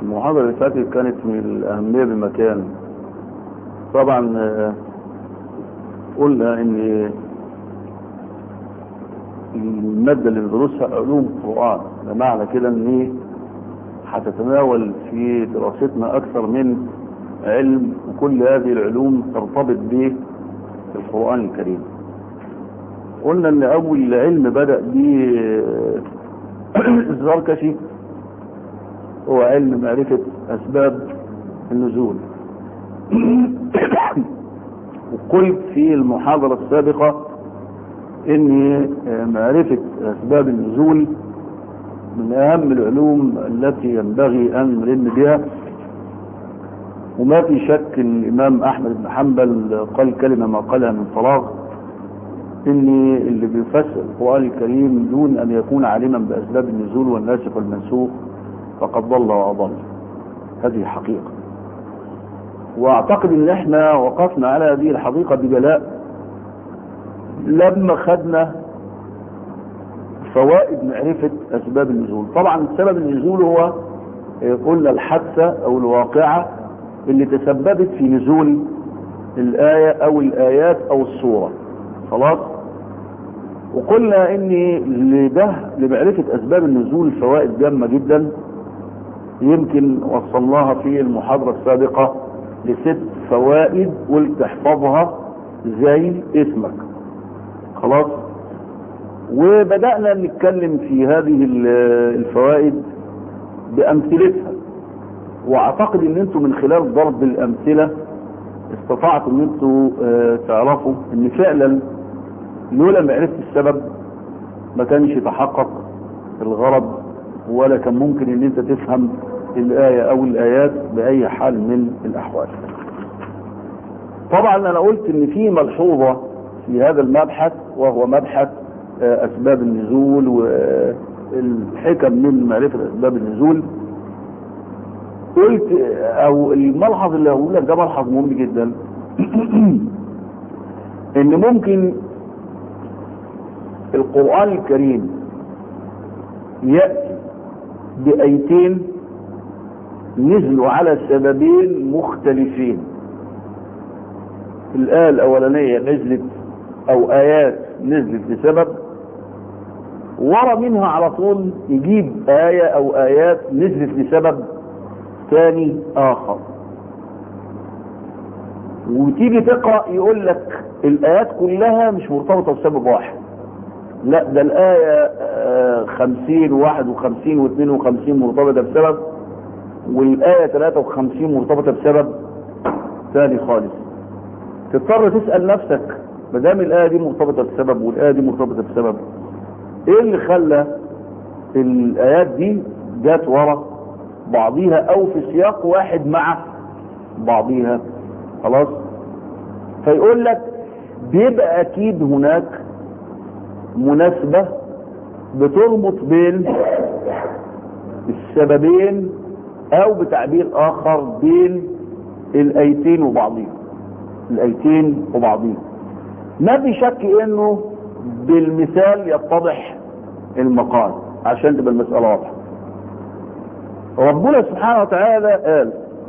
المحاضرة اللي فاتت كانت من الأهمية بمكان طبعا آه، قلنا ان المادة اللي ندرسها علوم القرآن بمعنى كده ان ايه هتتناول في دراستنا اكثر من علم وكل هذه العلوم ترتبط بالقرآن الكريم قلنا ان اول علم بدأ به الزركشي هو علم معرفة اسباب النزول وقلت في المحاضرة السابقة ان معرفة اسباب النزول من اهم العلوم التي ينبغي ان نلم بها وما في شك الامام احمد بن حنبل قال كلمة ما قالها من فراغ ان اللي بيفسر القرآن الكريم دون ان يكون عالما باسباب النزول والناسخ والمنسوخ فقد ضل واضل هذه حقيقة واعتقد ان احنا وقفنا على هذه الحقيقة بجلاء لما خدنا فوائد معرفة اسباب النزول طبعا سبب النزول هو قلنا الحادثة او الواقعة اللي تسببت في نزول الآية او الآيات او الصورة خلاص وقلنا ان لده لمعرفة اسباب النزول فوائد جامة جدا يمكن وصلناها في المحاضرة السابقة لست فوائد قلت تحفظها زي اسمك خلاص وبدأنا نتكلم في هذه الفوائد بأمثلتها واعتقد ان انتم من خلال ضرب الامثلة استطعتوا ان انتم تعرفوا ان فعلا لولا معرفة السبب ما كانش يتحقق الغرض ولا كان ممكن ان انت تفهم الآية او الآيات بأي حال من الاحوال طبعا انا قلت ان في ملحوظة في هذا المبحث وهو مبحث اسباب النزول والحكم من معرفة اسباب النزول قلت او الملحظ اللي هقول لك ده ملحظ مهم جدا ان ممكن القرآن الكريم يأتي بأيتين نزلوا على سببين مختلفين الآية الأولانية نزلت أو آيات نزلت لسبب ورا منها على طول يجيب آية أو آيات نزلت لسبب ثاني آخر وتيجي تقرأ يقول لك الآيات كلها مش مرتبطة بسبب واحد لا ده الآية خمسين واحد وخمسين واثنين وخمسين مرتبطة بسبب والآية ثلاثة وخمسين مرتبطة بسبب ثاني خالص تضطر تسأل نفسك ما دام الآية دي مرتبطة بسبب والآية دي مرتبطة بسبب ايه اللي خلى الآيات دي جات ورا بعضيها او في سياق واحد مع بعضيها خلاص فيقول لك بيبقى اكيد هناك مناسبة بتربط بين السببين او بتعبير اخر بين الايتين وبعضهم الايتين وبعضهم ما في شك انه بالمثال يتضح المقال عشان تبقى المسألة واضحة ربنا سبحانه وتعالى قال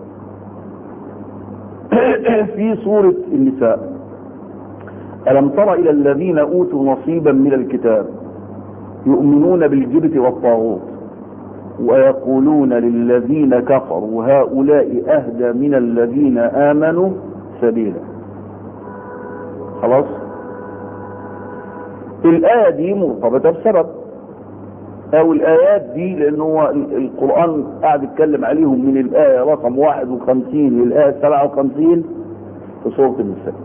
في سورة النساء ألم تر إلى الذين أوتوا نصيبا من الكتاب يؤمنون بالجبت والطاغوت ويقولون للذين كفروا هؤلاء أهدى من الذين آمنوا سبيلا خلاص الآية دي مرتبطة بسبب او الايات دي لان هو القرآن قاعد يتكلم عليهم من الاية رقم 51 للاية 57 في سورة النساء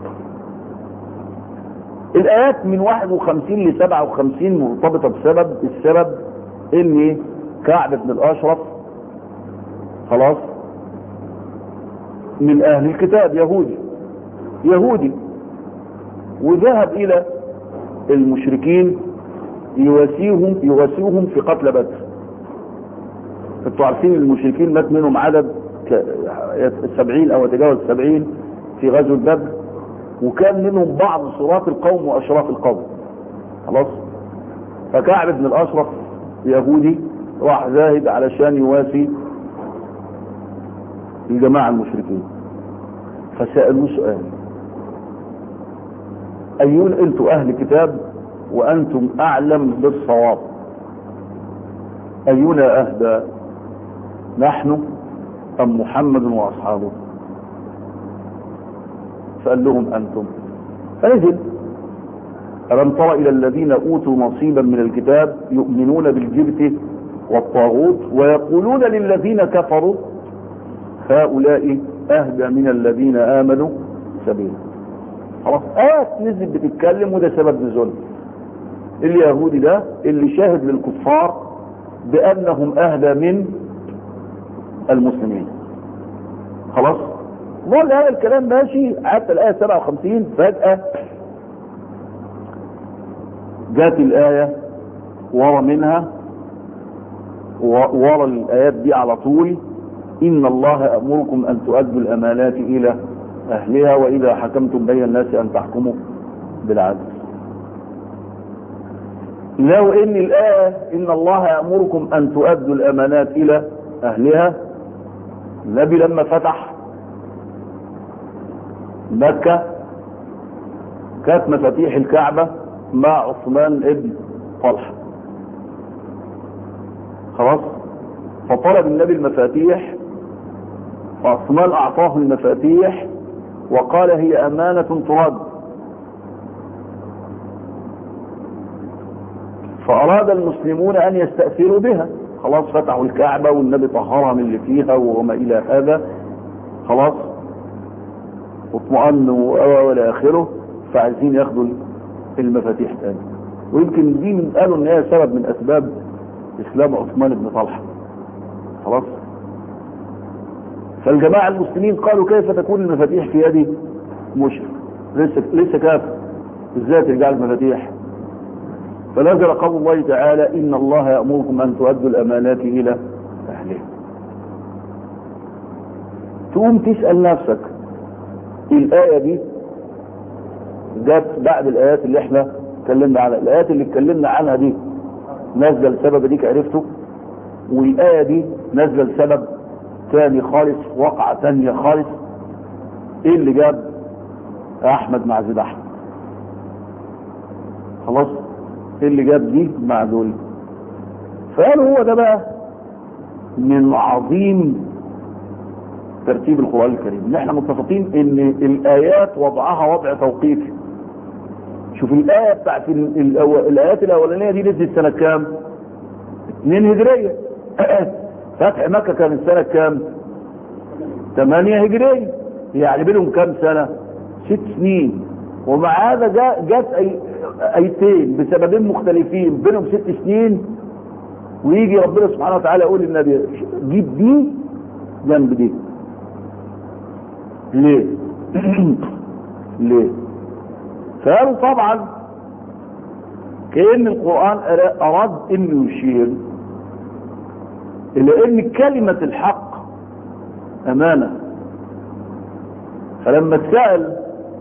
الايات من 51 ل 57 مرتبطة بسبب السبب ان كعب بن الاشرف خلاص من اهل الكتاب يهودي يهودي وذهب الى المشركين يواسيهم يواسيهم في قتل بدر انتوا عارفين المشركين مات منهم عدد سبعين او تجاوز سبعين في غزوة بدر وكان منهم بعض صراط القوم واشراف القوم خلاص فكعب بن الاشرف يهودي راح ذاهب علشان يواسي الجماعة المشركين فسألوه سؤال أيون أنتم أهل كتاب وأنتم أعلم بالصواب أينا أهدى نحن أم محمد وأصحابه فقال لهم أنتم فنزل ألم تر إلى الذين أوتوا نصيبا من الكتاب يؤمنون بالجبت والطاغوت ويقولون للذين كفروا هؤلاء أهدى من الذين آمنوا سبيلا خلاص آيات نزل بتتكلم وده سبب نزول اليهودي ده اللي شاهد للكفار بأنهم أهدى من المسلمين خلاص ظل هذا الكلام ماشي حتى الآية 57 فجأة جات الآية ورا منها ورا الآيات دي على طول إن الله يأمركم أن تؤدوا الأمانات إلى أهلها وإذا حكمتم بين الناس أن تحكموا بالعدل لو إن الآية إن الله يأمركم أن تؤدوا الأمانات إلى أهلها النبي لما فتح مكة كانت مفاتيح الكعبة مع عثمان ابن طلحة خلاص فطلب النبي المفاتيح وعثمان أعطاه المفاتيح وقال هي أمانة ترد فأراد المسلمون أن يستأثروا بها خلاص فتحوا الكعبة والنبي طهرها من اللي فيها وما إلى هذا خلاص واطمأنوا وإلى آخره فعايزين ياخدوا المفاتيح تاني ويمكن دي من قالوا ان هي سبب من اسباب اسلام عثمان بن طلحه خلاص فالجماعه المسلمين قالوا كيف تكون المفاتيح في يدي مشرك لسه لسه كافر ازاي ترجع المفاتيح فنزل قول الله تعالى ان الله يامركم ان تؤدوا الامانات الى اهلها تقوم تسال نفسك الايه دي جت بعد الايات اللي احنا اتكلمنا عنها الايات اللي اتكلمنا عنها دي نازله لسبب ديك عرفته والايه دي نازله لسبب تاني خالص وقعه تانية خالص ايه اللي جاب احمد مع زيد احمد خلاص ايه اللي جاب دي مع دول فقالوا هو ده بقى من عظيم ترتيب القرآن الكريم ان احنا متفقين ان الايات وضعها وضع توقيفي شوف الآية بتاعت الأو... الآيات الأولانية دي نزلت سنة كام؟ 2 هجرية فتح مكة كان السنة كام؟ 8 هجرية يعني بينهم كام سنة؟ ست سنين ومع هذا جاء جت أي... ايتين بسببين مختلفين بينهم ست سنين ويجي ربنا سبحانه وتعالى يقول للنبي جيب دي جنب دي ليه ليه فقالوا طبعا كأن القرآن أراد أن يشير إلى أن كلمة الحق أمانة فلما اتسأل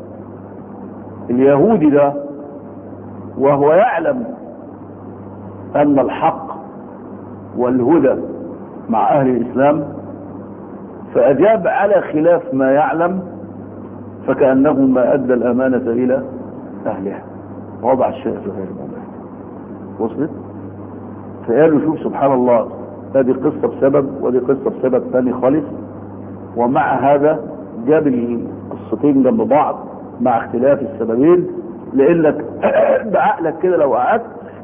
اليهودي ده وهو يعلم أن الحق والهدى مع أهل الإسلام فأجاب على خلاف ما يعلم فكأنه ما أدى الأمانة إلى أهلها وضع الشيء في غير موضعه وصلت فقالوا شوف سبحان الله هذه قصة بسبب ودي قصة بسبب ثاني خالص ومع هذا جاب القصتين جنب بعض مع اختلاف السببين لانك بعقلك كده لو قعدت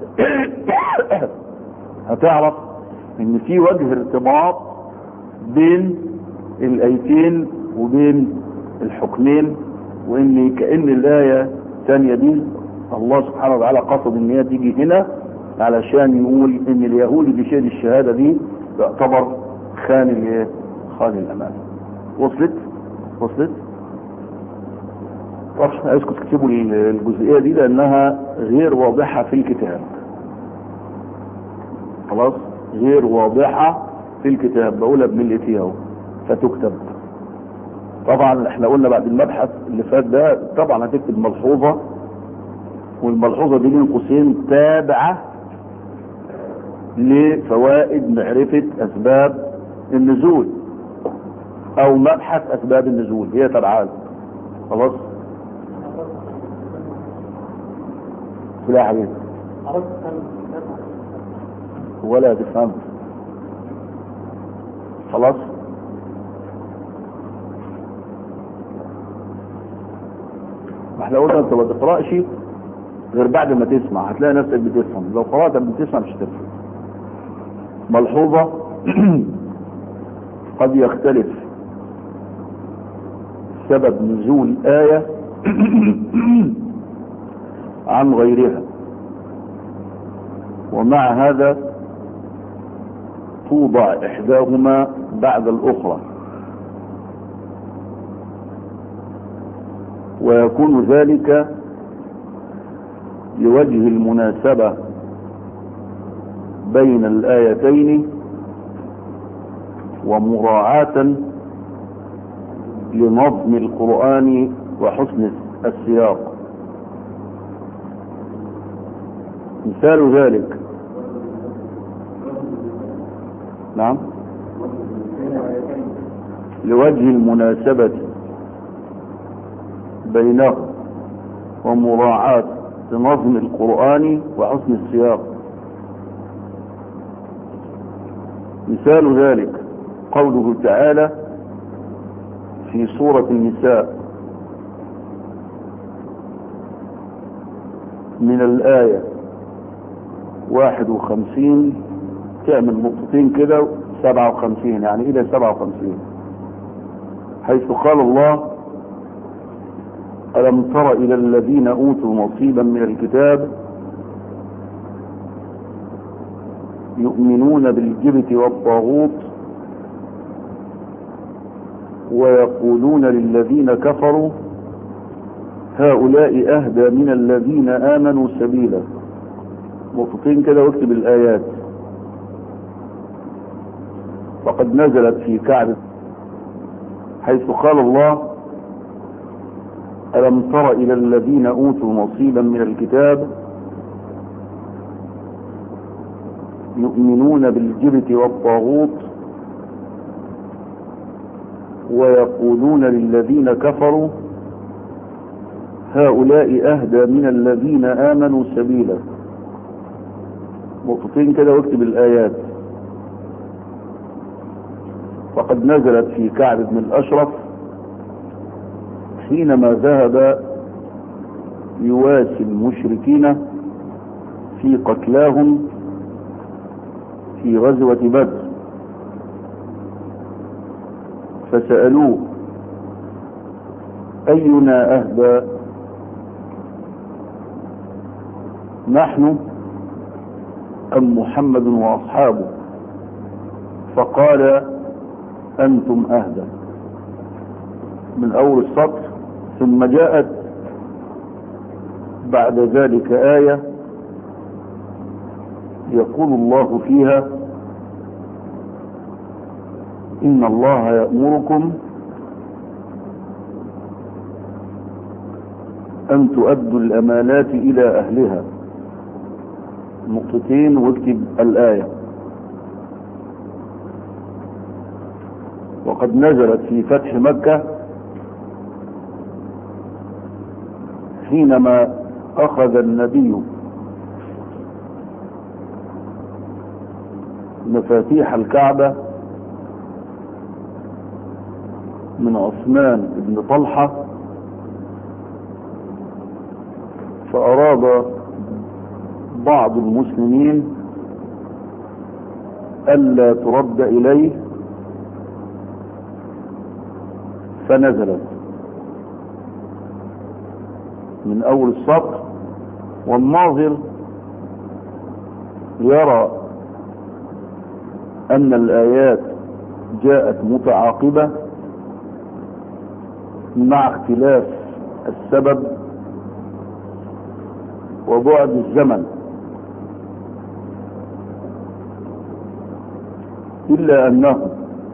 هتعرف ان في وجه ارتباط بين الايتين وبين الحكمين وان كأن الاية الثانية دي الله سبحانه وتعالى قصد ان هي تيجي هنا علشان يقول ان اليهودي بشهد الشهادة دي يعتبر خان الايه خان الامان وصلت وصلت طبعا عايزكم تكتبوا الجزئية دي لانها غير واضحة في الكتاب خلاص غير واضحة في الكتاب بقولها بملئتي اهو فتكتب طبعا احنا قلنا بعد المبحث اللي فات ده طبعا هتكتب ملحوظة والملحوظة دي بين قوسين تابعة لفوائد معرفة اسباب النزول او مبحث اسباب النزول هي تبعات خلاص لا يا حبيبي ولا تفهم خلاص ما احنا قلنا انت ما تقراش غير بعد ما تسمع هتلاقي نفسك بتفهم لو قرات قبل ما تسمع مش هتفهم ملحوظه قد يختلف سبب نزول آية عن غيرها ومع هذا توضع إحداهما بعد الأخرى ويكون ذلك لوجه المناسبة بين الآيتين ومراعاة لنظم القرآن وحسن السياق مثال ذلك نعم لوجه المناسبة بينه ومراعاة لنظم القرآن وحسن السياق مثال ذلك قوله تعالى في سورة النساء من الآية واحد وخمسين تعمل نقطتين كده سبعة وخمسين يعني إلى سبعة وخمسين حيث قال الله ألم تر إلى الذين أوتوا نصيبا من الكتاب يؤمنون بالجبت والطاغوت ويقولون للذين كفروا هؤلاء أهدى من الذين آمنوا سبيلا نقطتين كده واكتب الآيات وقد نزلت في كعب حيث قال الله ألم تر إلى الذين أوتوا نصيبا من الكتاب يؤمنون بالجبت والطاغوت ويقولون للذين كفروا هؤلاء أهدى من الذين آمنوا سبيلا نقطتين كده واكتب الآيات وقد نزلت في كعب بن الأشرف حينما ذهب يواسي المشركين في قتلاهم في غزوة بدر فسألوه أينا أهدى نحن أم محمد وأصحابه فقال أنتم أهدى من أول السطر ثم جاءت بعد ذلك آية يقول الله فيها إن الله يأمركم أن تؤدوا الأمانات إلى أهلها نقطتين واكتب الآية وقد نزلت في فتح مكة حينما أخذ النبي مفاتيح الكعبة من عثمان بن طلحة فأراد بعض المسلمين ألا ترد إليه فنزلت من أول السطر والناظر يرى أن الآيات جاءت متعاقبة مع اختلاف السبب وبعد الزمن إلا أنه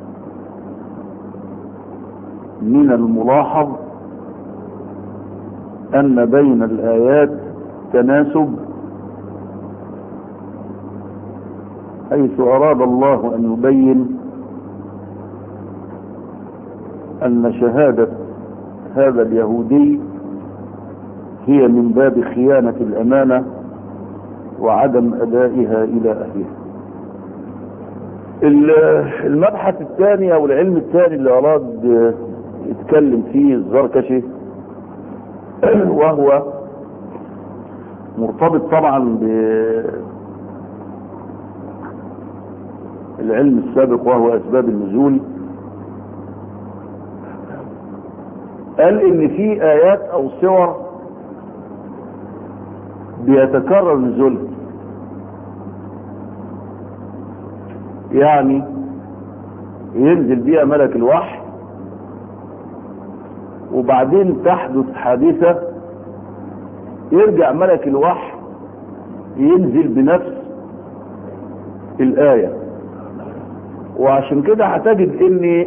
من الملاحظ أن بين الآيات تناسب حيث أراد الله أن يبين أن شهادة هذا اليهودي هي من باب خيانة الأمانة وعدم أدائها إلى أهلها المبحث الثاني أو العلم الثاني اللي أراد يتكلم فيه الزركشي وهو مرتبط طبعا بالعلم السابق وهو أسباب النزول قال ان في ايات او صور بيتكرر نزولها يعني ينزل بيها ملك الوحي وبعدين تحدث حادثة يرجع ملك الوحي ينزل بنفس الآية وعشان كده هتجد ان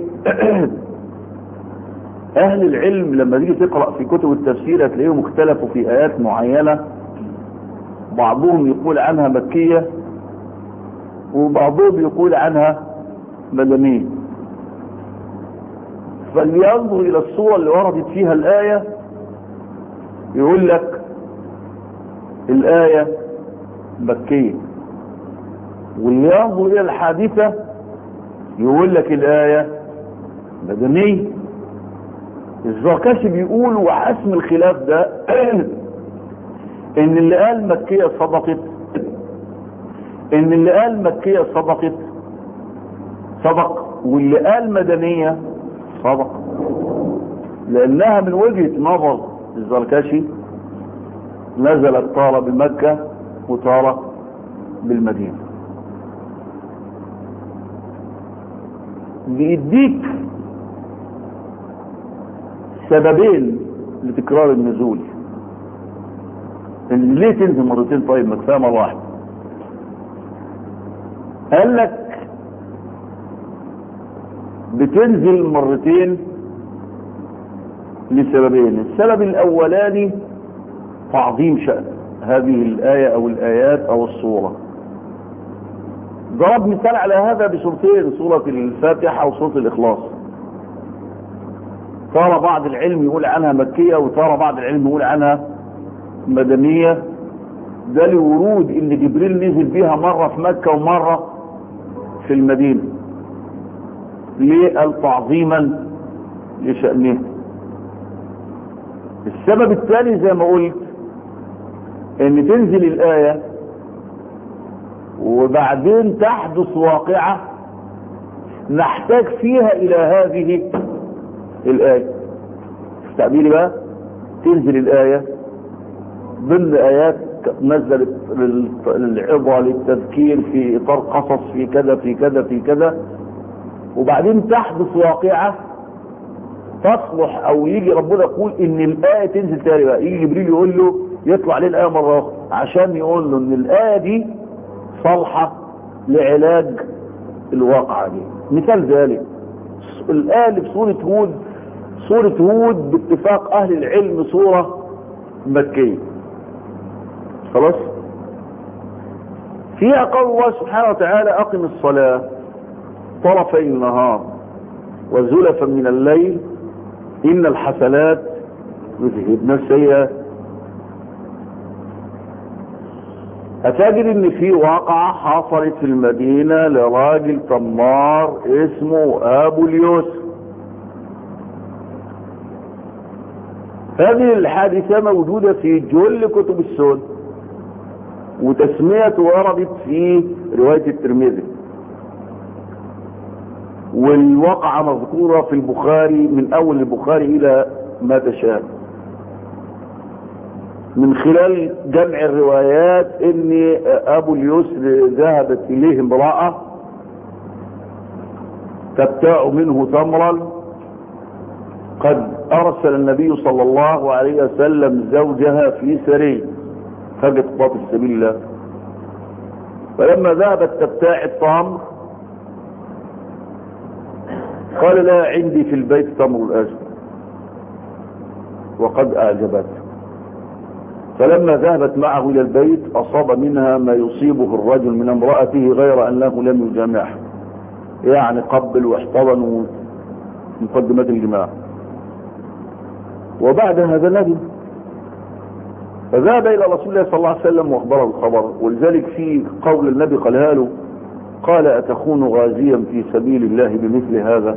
اهل العلم لما تيجي تقرأ في كتب التفسير هتلاقيهم اختلفوا في ايات معينة بعضهم يقول عنها مكية وبعضهم يقول عنها مدنية فلينظر الى الصورة اللي وردت فيها الاية يقول لك الاية مكية واللي ينظر الى الحادثة يقول لك الاية مدنية الزركشي بيقول وحسم الخلاف ده ان اللي قال مكية صدقت ان اللي قال مكية صدقت صدق واللي قال مدنية صدق لانها من وجهة نظر الزركشي نزلت طارة بمكة وطارة بالمدينة بيديك سببين لتكرار النزول ان ليه تنزل مرتين طيب ما كفايه مره واحده قال لك بتنزل مرتين لسببين السبب الاولاني تعظيم شأن هذه الآية او الآيات او الصورة ضرب مثال على هذا بصورتين سورة الفاتحة وسورة الإخلاص ترى بعض العلم يقول عنها مكية وترى بعض العلم يقول عنها مدنية ده لورود ان جبريل نزل بيها مرة في مكة ومرة في المدينة ليه قال تعظيما لشأنها السبب الثاني زي ما قلت ان تنزل الآية وبعدين تحدث واقعة نحتاج فيها الى هذه الآية تعبيري بقى تنزل الآية ضمن آيات نزلت للعظة للتذكير في إطار قصص في كذا في كذا في كذا وبعدين تحدث واقعة تصلح أو يجي ربنا يقول إن الآية تنزل تاني بقى يجي جبريل يقول له يطلع عليه الآية مرة أخرى عشان يقول له إن الآية دي صالحة لعلاج الواقعة دي مثال ذلك الآية اللي في سورة هود سورة هود باتفاق أهل العلم سورة مكية خلاص فيها قول الله سبحانه وتعالى أقم الصلاة طرفي النهار وزلفا من الليل إن الحسنات يذهبن السيئات هتجد ان في واقعة حصلت في المدينة لراجل تمار اسمه ابو اليوسف هذه الحادثة موجودة في جل كتب السنة وتسمية وردت في رواية الترمذي والواقعة مذكورة في البخاري من اول البخاري الى ما تشاء من خلال جمع الروايات ان ابو اليسر ذهبت اليه امرأة تبتاع منه تمرا قد ارسل النبي صلى الله عليه وسلم زوجها في سري فجت قاطع سبيل الله فلما ذهبت تبتاع التمر قال لا عندي في البيت تمر الاسود وقد اعجبته فلما ذهبت معه الى البيت اصاب منها ما يصيبه الرجل من امرأته غير انه لم يجامعها يعني قبل واحتضن مقدمات الجماع وبعد هذا ندم فذهب الى رسول الله صلى الله عليه وسلم واخبره الخبر ولذلك في قول النبي قالها له قال اتكون غازيا في سبيل الله بمثل هذا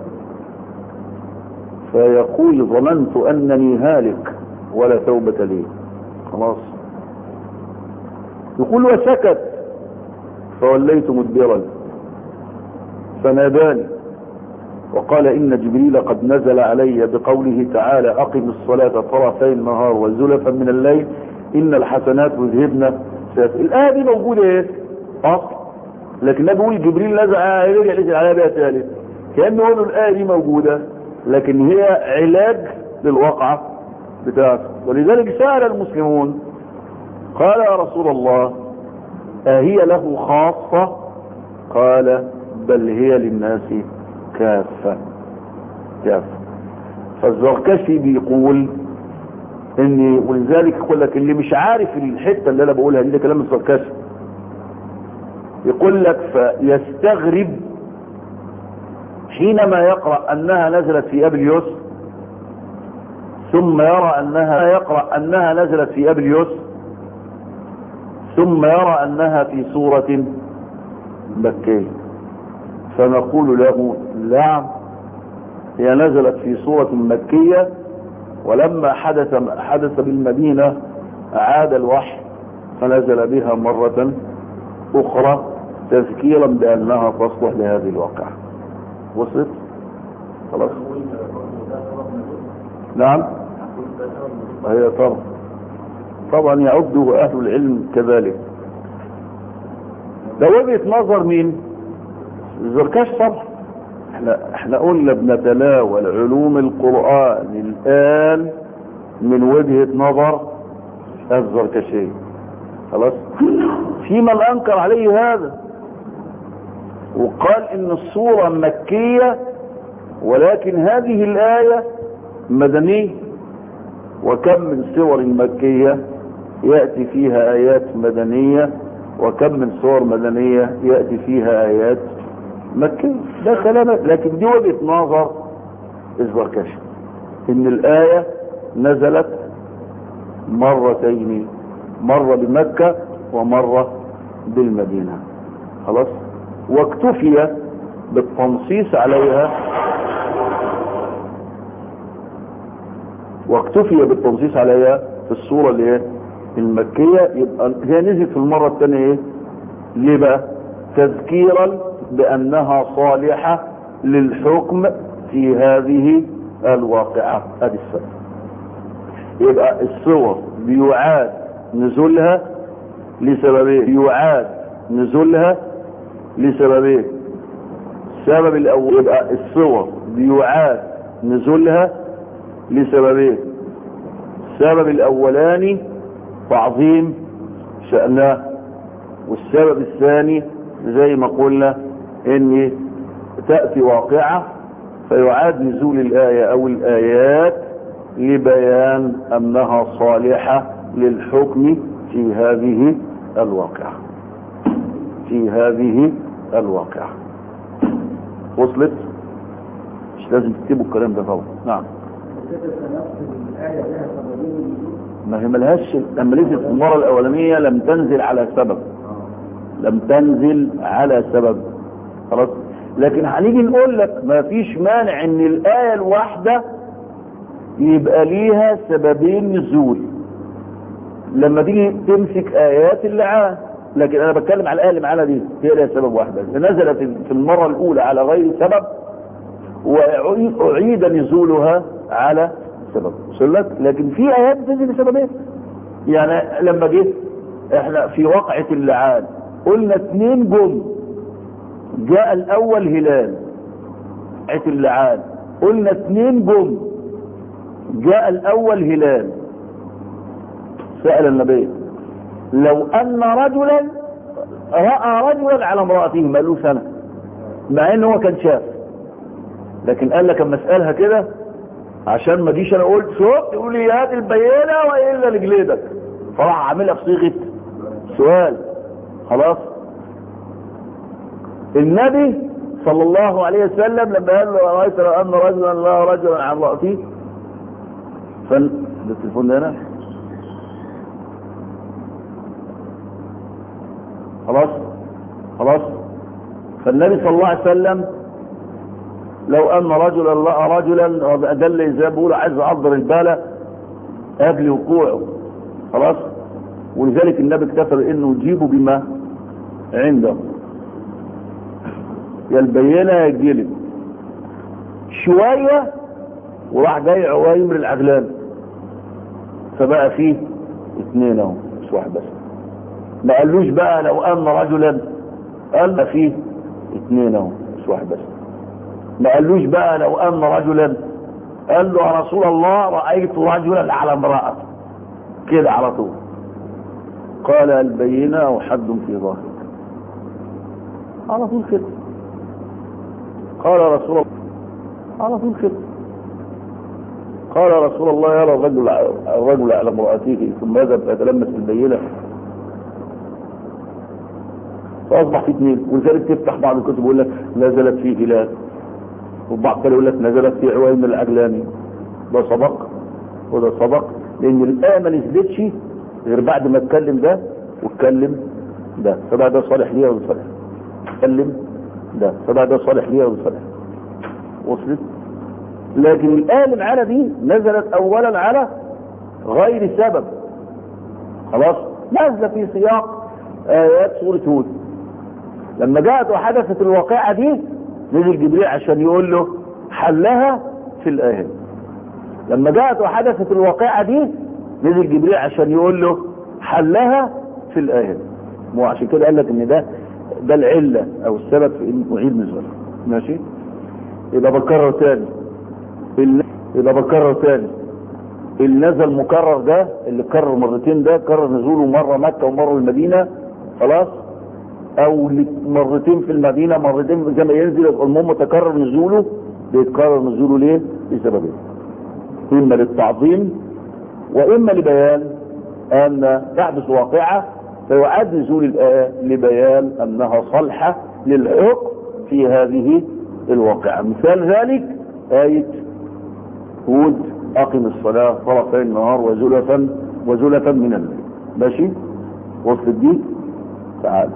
فيقول ظننت انني هالك ولا توبة لي خلاص يقول وسكت فوليت مدبرا فناداني وقال إن جبريل قد نزل علي بقوله تعالى أقم الصلاة طرفي النهار وزلفا من الليل إن الحسنات يذهبن الآية دي موجودة إيه؟ أصل لكن النبي بيقول جبريل نزل رجع نزل عليها بها ثالث كأنه يقول الآية دي موجودة لكن هي علاج للواقعة بتاعته ولذلك سأل المسلمون قال يا رسول الله أهي له خاصة قال بل هي للناس كافة كافة فالزركشي بيقول ان ولذلك يقول لك اللي مش عارف الحتة اللي انا بقولها دي ده كلام الزركشي يقول لك فيستغرب حينما يقرأ انها نزلت في ابي اليسر ثم يرى انها يقرأ انها نزلت في ابي اليسر ثم يرى انها في سورة مكية فنقول له نعم هي نزلت في سورة مكية ولما حدث حدث بالمدينة عاد الوحي فنزل بها مرة أخرى تذكيرا بأنها تصلح لهذه الواقعة وصلت خلاص نعم هي طبعا طبعا يعده أهل العلم كذلك ده وجهة نظر مين الزركاش طبعا احنا احنا قلنا بنتناول علوم القرآن الآن من وجهة نظر الزركشي خلاص في من انكر عليه هذا وقال ان الصورة مكية ولكن هذه الآية مدنية وكم من سور مكية يأتي فيها آيات مدنية وكم من سور مدنية يأتي فيها آيات مكية ده كلام لكن دي وجهة نظر الزركشي ان الآية نزلت مرتين مرة بمكة ومرة بالمدينة خلاص واكتفي بالتنصيص عليها واكتفي بالتنصيص عليها في الصورة اللي هي المكية يبقى هي نزلت في المرة الثانية ايه ليه بقى تذكيرا بانها صالحة للحكم في هذه الواقعة هذه السنة يبقى الصور بيعاد نزولها لسببين يعاد نزولها لسببين السبب الاول يبقى الصور بيعاد نزولها لسببين السبب الاولاني تعظيم شأنها والسبب الثاني زي ما قلنا ان تأتي واقعة فيعاد نزول الآية او الآيات لبيان انها صالحة للحكم في هذه الواقعة في هذه الواقعة وصلت مش لازم تكتبوا الكلام ده طبعا نعم ما هي ملهاش لما نزلت المرة الأولانية لم تنزل على سبب لم تنزل على سبب خلاص لكن هنيجي نقول لك ما فيش مانع ان الآية الواحدة يبقى ليها سببين نزول لما تيجي تمسك آيات اللعان لكن انا بتكلم على الآية اللي معانا دي هي لها سبب واحدة نزلت في المرة الأولى على غير سبب وأعيد نزولها على سبب وصل لك لكن في آيات بتنزل لسببين يعني لما جه احنا في وقعة اللعان قلنا اثنين جم جاء الأول هلال وقعة اللعان قلنا اثنين جم جاء الأول هلال سأل النبي لو أن رجلا رأى رجلا على امرأته ما له سنة مع انه هو كان شاف لكن قال لك اما اسالها كده عشان ما جيش انا قلت شوف تقول لي هات البينه والا لجليدك فراح عاملها بصيغه سؤال خلاص النبي صلى الله عليه وسلم لما قال له رايت لو ان رجلا لا رجلا عن راسه فن ده التليفون ده هنا خلاص خلاص فالنبي صلى الله عليه وسلم لو ان رجلا لقى رجلا دل زي ما بيقول عايز اقدر البالة قبل وقوعه خلاص ولذلك النبي اكتفى انه يجيبه بما عنده يا البينه يا الجلد شويه وراح جاي عويمر العجلان فبقى فيه اثنين اهو مش واحد بس ما قالوش بقى لو ان رجلا قال فيه اثنين اهو مش واحد بس ما قالوش بقى لو ان رجلا قال له يا رسول الله رايت رجلا على امراه كده على طول قال البينه وحد في ظاهرك على طول كده قال رسول الله على طول كده قال رسول الله يرى الرجل الرجل على امرأته ثم يذهب فيتلمس بالبينة فأصبح في اثنين ولذلك تفتح بعض الكتب يقول لك نزلت في هلال وبعض كده يقول لك نزلت في عوين العجلاني ده سبق وده سبق لأن الآية ما نزلتش غير بعد ما اتكلم ده واتكلم ده فبقى ده صالح ليه وده صالح اتكلم ده فبقى ده صالح ليه وده صالح وصلت لكن الآية اللي معانا دي نزلت أولا على غير سبب خلاص نازلة في سياق آيات سورة هود لما جاءت وحدثت الواقعة دي نزل جبريل عشان يقول له حلها في الآية لما جاءت وحدثت الواقعة دي نزل جبريل عشان يقول له حلها في الآية مو عشان كده قال لك ان ده ده العلة او السبب في ان اعيد نزولها ماشي يبقى بكرر تاني يبقى بكرر تاني اللي نزل مكرر ده اللي كرر مرتين ده كرر نزوله مرة مكة ومرة المدينة خلاص او مرتين في المدينة مرتين زي ما ينزل المهم تكرر نزوله بيتكرر نزوله ليه لسببين اما للتعظيم واما لبيان ان تحدث واقعة فيعاد نزول الآية لبيان انها صالحة للحكم في هذه الواقعة مثال ذلك آية هود أقم الصلاة طرفي النهار وزلفا وزلفا من الليل ماشي وصل دي تعال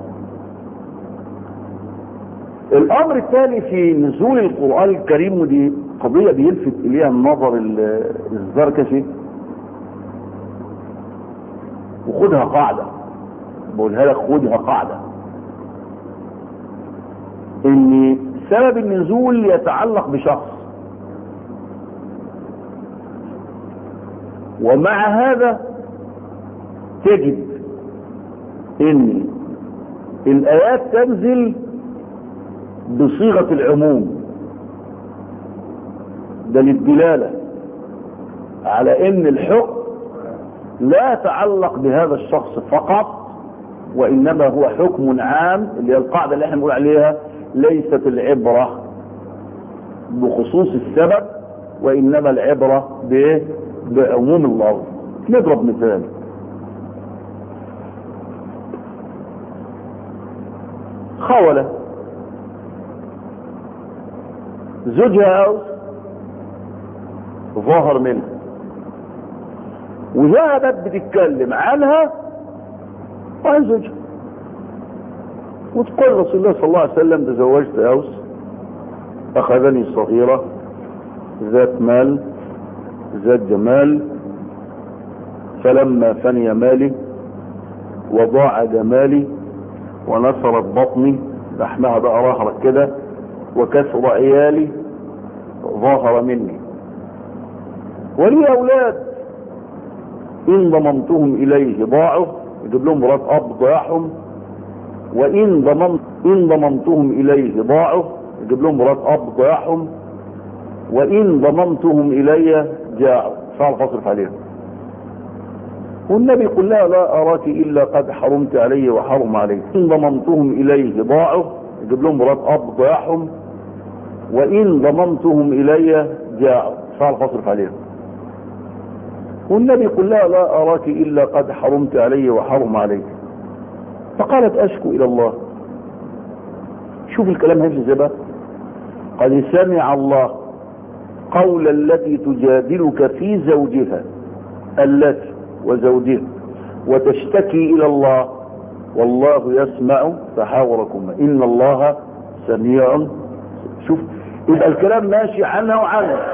الأمر الثاني في نزول القرآن الكريم ودي قضية بيلفت إليها النظر الزركشي وخدها قاعدة بقولها لك خدها قاعدة ان سبب النزول يتعلق بشخص ومع هذا تجد ان الايات تنزل بصيغة العموم ده للدلالة على ان الحكم لا يتعلق بهذا الشخص فقط وانما هو حكم عام اللي هي القاعدة اللي احنا بنقول عليها ليست العبرة بخصوص السبب وانما العبرة بايه بعموم اللفظ نضرب مثال خولة زوجها أوس ظهر منها وذهبت بتتكلم عنها وعن زوجها وتقول رسول الله صلى الله عليه وسلم تزوجت أوس أخذني صغيرة ذات مال ذات جمال فلما فني مالي وضاع جمالي ونصرت بطني لحمها بقى رهرت كده وكسر عيالي ظاهر مني ولي اولاد ان ضممتهم اليه ضاعوا يجيب لهم مرات اب ضياعهم وان ضممت ان ضممتهم اليه ضاعوا يجيب لهم مرات اب ضياعهم وان ضممتهم الي جاعوا صار فاصرف عليهم والنبي يقول لها لا اراك الا قد حرمت علي وحرم عليك ان ضممتهم اليه ضاعوا يجيب لهم مرات اب ضياعهم وان ضممتهم الي جاعوا صار فاصرف عليهم والنبي يقول لها لا اراك الا قد حرمت علي وحرم عليك فقالت اشكو الى الله شوف الكلام هيمشي ازاي بقى قد سمع الله قول التي تجادلك في زوجها التي وزوجها وتشتكي الى الله والله يسمع تحاوركما ان الله سميع شوف يبقى الكلام ماشي عنها وعنها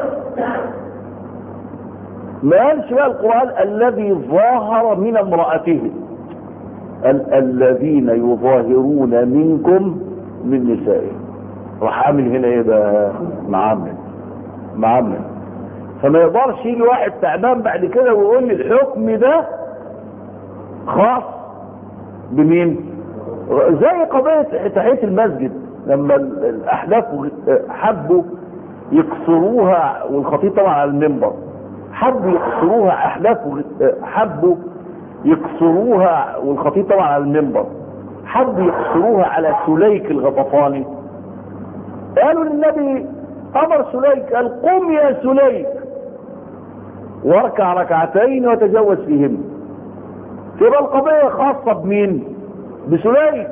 ما قالش بقى القرآن الذي ظاهر من امرأته ال الذين يظاهرون منكم من نسائهم راح عامل هنا ايه بقى معمل معمل فما يقدرش يجي واحد تعبان بعد كده ويقول لي الحكم ده خاص بمين زي قضية تحية المسجد لما الاحلاف حبوا يقصروها والخطيب طبعا على المنبر حبوا يقصروها احلاف حبوا يقصروها والخطيب طبعا على المنبر حبوا يقصروها على سليك الغطفاني قالوا للنبي امر سليك قال قم يا سليك واركع ركعتين وتجوز فيهن تبقى القضية خاصة بمين بسليك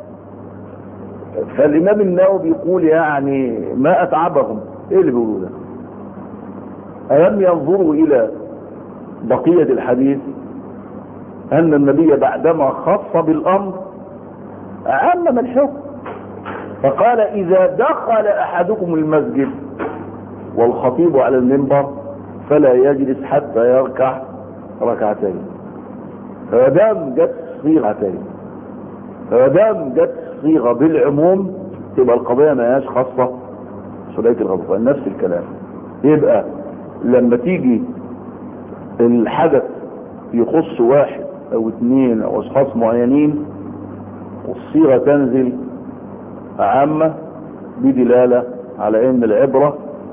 فالامام النووي بيقول يعني ما اتعبهم ايه اللي بيقولوا ده ألم ينظروا إلى بقية الحديث أن النبي بعدما خص بالأمر عمم الحكم فقال إذا دخل أحدكم المسجد والخطيب على المنبر فلا يجلس حتى يركع ركعتين فدام جت صيغتين فدام جت صيغة بالعموم تبقى القضية ما هياش خاصة سليك الغضبان نفس الكلام يبقى لما تيجي الحدث يخص واحد او اثنين او اشخاص معينين والصيغه تنزل عامه بدلاله على ان العبره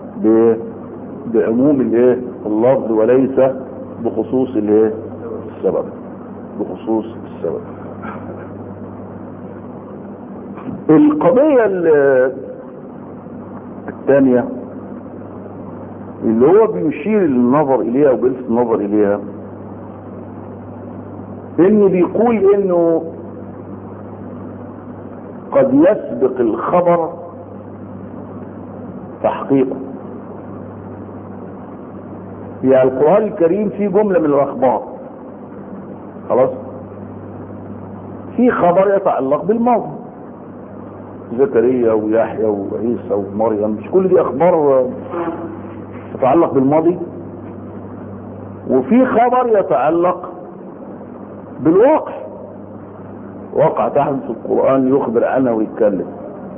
بعموم الايه اللفظ وليس بخصوص الايه السبب بخصوص السبب القضيه الثانيه اللي هو بيشير النظر اليها وبيلفت النظر اليها ان بيقول انه قد يسبق الخبر تحقيقه يعني القرآن الكريم فيه جملة من الأخبار خلاص في خبر يتعلق بالماضي زكريا ويحيى وعيسى ومريم مش كل دي أخبار تتعلق بالماضي وفي خبر يتعلق بالواقع واقع تحدث في القرآن يخبر عنه ويتكلم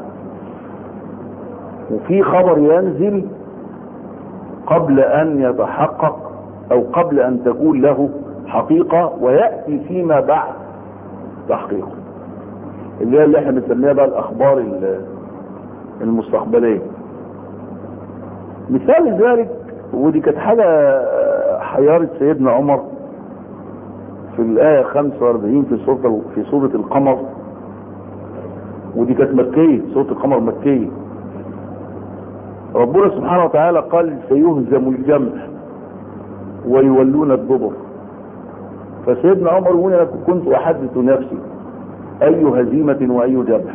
وفي خبر ينزل قبل ان يتحقق او قبل ان تكون له حقيقة ويأتي فيما بعد تحقيقه اللي هي اللي احنا بنسميها بقى الاخبار المستقبلية مثال ذلك ودي كانت حاجة حيرت سيدنا عمر في الآية 45 في سورة في سورة القمر ودي كانت مكية سورة القمر مكية ربنا سبحانه وتعالى قال سيهزم الجمع ويولون الدبر فسيدنا عمر يقول انا كنت احدث نفسي اي هزيمة واي جمع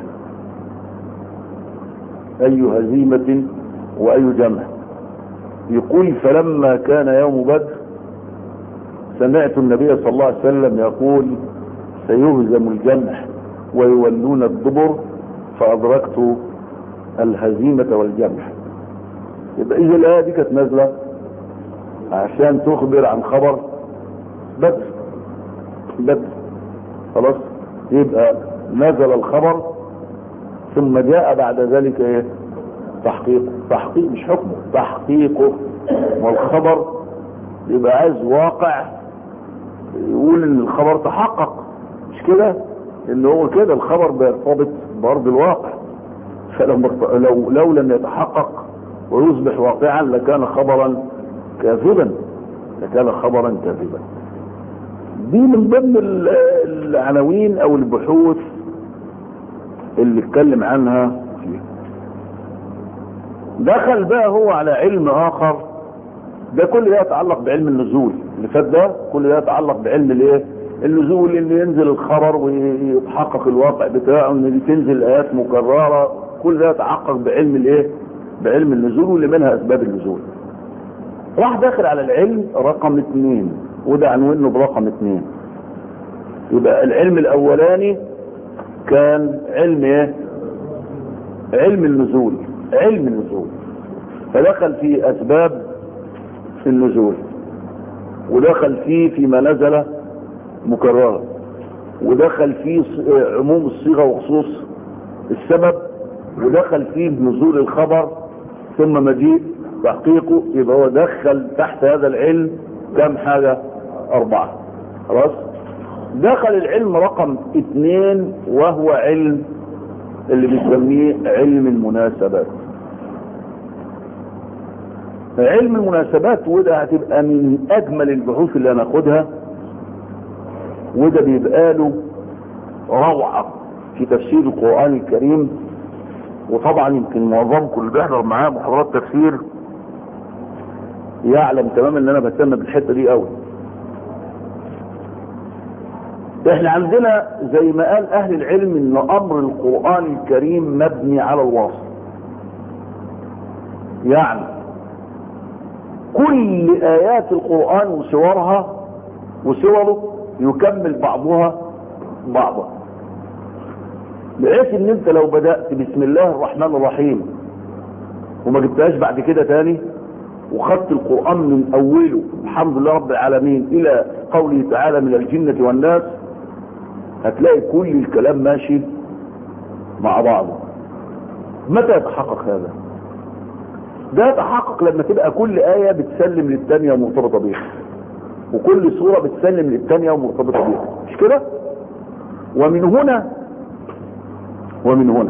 اي هزيمة واي جمع يقول فلما كان يوم بدر سمعت النبي صلى الله عليه وسلم يقول سيهزم الجمع ويولون الدبر فأدركت الهزيمة والجمع يبقى إذا الآية دي كانت نازلة عشان تخبر عن خبر بدر بدر خلاص يبقى نزل الخبر ثم جاء بعد ذلك ايه تحقيق تحقيق مش حكمه تحقيقه والخبر يبقى عايز واقع يقول ان الخبر تحقق مش كده ان هو كده الخبر بيرتبط بارض الواقع فلو لو لو لم يتحقق ويصبح واقعا لكان خبرا كاذبا لكان خبرا كاذبا دي من ضمن العناوين او البحوث اللي اتكلم عنها فيه دخل بقى هو على علم اخر ده كل ده يتعلق بعلم النزول اللي فات ده كل ده يتعلق بعلم الايه النزول اللي ينزل الخبر ويتحقق الواقع بتاعه ان دي تنزل ايات مكرره كل ده يتحقق بعلم الايه بعلم النزول واللي منها اسباب النزول راح داخل على العلم رقم اثنين وده عنوانه برقم اثنين يبقى العلم الاولاني كان علم ايه علم النزول علم النزول فدخل في اسباب النزول ودخل فيه فيما نزل مكررا ودخل فيه عموم الصيغة وخصوص السبب ودخل فيه نزول الخبر ثم مجيء تحقيقه يبقى هو دخل تحت هذا العلم كم حاجة أربعة خلاص دخل العلم رقم اثنين وهو علم اللي بنسميه علم المناسبات علم المناسبات وده هتبقى من اجمل البحوث اللي هناخدها وده بيبقى له روعة في تفسير القرآن الكريم وطبعا يمكن معظمكم اللي بيحضر معاه محاضرات تفسير يعلم تماما ان انا بهتم بالحته دي قوي احنا عندنا زي ما قال اهل العلم ان امر القرآن الكريم مبني على الوصف يعني كل ايات القرآن وسورها وسوره يكمل بعضها بعضا بحيث ان انت لو بدأت بسم الله الرحمن الرحيم وما جبتهاش بعد كده تاني وخدت القرآن من اوله الحمد لله رب العالمين الى قوله تعالى من الجنة والناس هتلاقي كل الكلام ماشي مع بعضه متى يتحقق هذا ده يتحقق لما تبقى كل آية بتسلم للتانية مرتبطة بيها وكل صورة بتسلم للتانية ومرتبطة بيها مش كده ومن هنا ومن هنا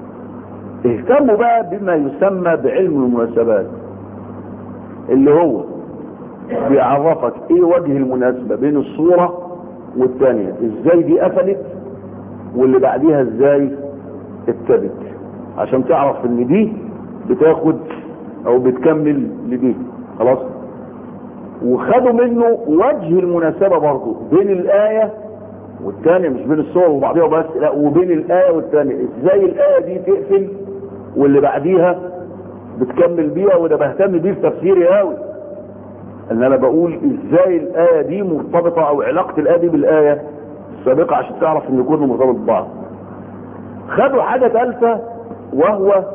اهتموا بقى بما يسمى بعلم المناسبات اللي هو بيعرفك ايه وجه المناسبة بين الصورة والتانية ازاي دي قفلت واللي بعديها ازاي ابتدت عشان تعرف ان دي بتاخد او بتكمل لدي خلاص وخدوا منه وجه المناسبة برضه بين الآية والثانية مش بين الصور وبعضها بس لا وبين الآية والثانية ازاي الآية دي تقفل واللي بعديها بتكمل بيها وده بهتم بيه في تفسيري قوي ان انا بقول ازاي الآية دي مرتبطة او علاقة الآية دي بالآية السابقة عشان تعرف ان كله مرتبط ببعض خدوا حاجة ثالثة وهو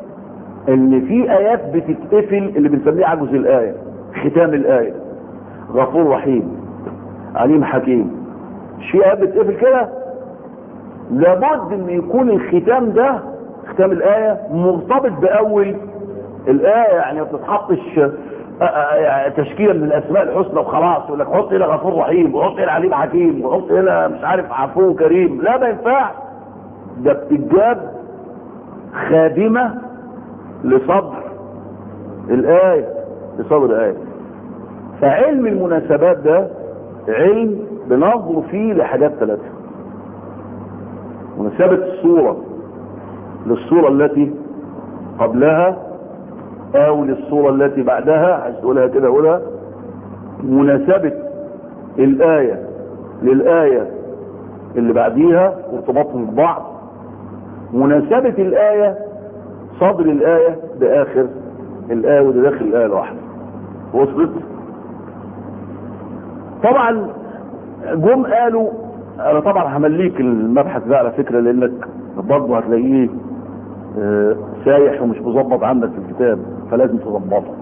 ان في ايات بتتقفل اللي بنسميه عجز الآية ختام الآية غفور رحيم عليم حكيم في آيات بتقفل كده لابد ان يكون الختام ده ختام الآية مرتبط بأول الآية يعني ما بتتحطش تشكيلة من الأسماء الحسنى وخلاص يقول لك حط هنا غفور رحيم وحط هنا عليم حكيم وحط هنا مش عارف عفو كريم لا ما ينفعش ده بتجاب خادمة لصدر الآية لصدر الآية فعلم المناسبات ده علم بننظر فيه لحاجات ثلاثة مناسبة الصورة للصورة التي قبلها او للصورة التي بعدها عايز تقولها كده اقولها مناسبة الآية للآية اللي بعديها وارتباطهم ببعض مناسبة الآية صدر الآية بآخر الآية وده داخل الآية الواحدة وصلت طبعا جم قالوا انا طبعا همليك المبحث ده على فكرة لانك برضه هتلاقيه اه سايح ومش مظبط عندك في الكتاب فلازم تظبطه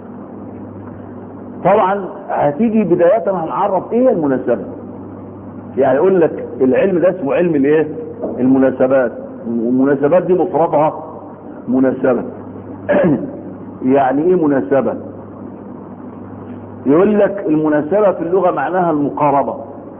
طبعا هتيجي بداية هنعرف ايه المناسبة يعني يقول لك العلم ده اسمه علم الايه المناسبات والمناسبات دي مفردها مناسبة يعني ايه مناسبة يقول لك المناسبة في اللغة معناها المقاربة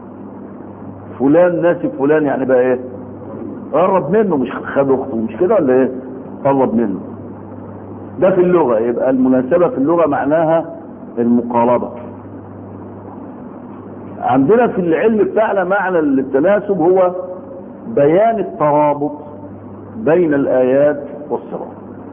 فلان ناسب فلان يعني بقى ايه قرب منه مش خد اخته مش كده ولا ايه قرب منه ده في اللغة يبقى المناسبة في اللغة معناها المقاربة عندنا في العلم بتاعنا معنى التناسب هو بيان الترابط بين الآيات والصراط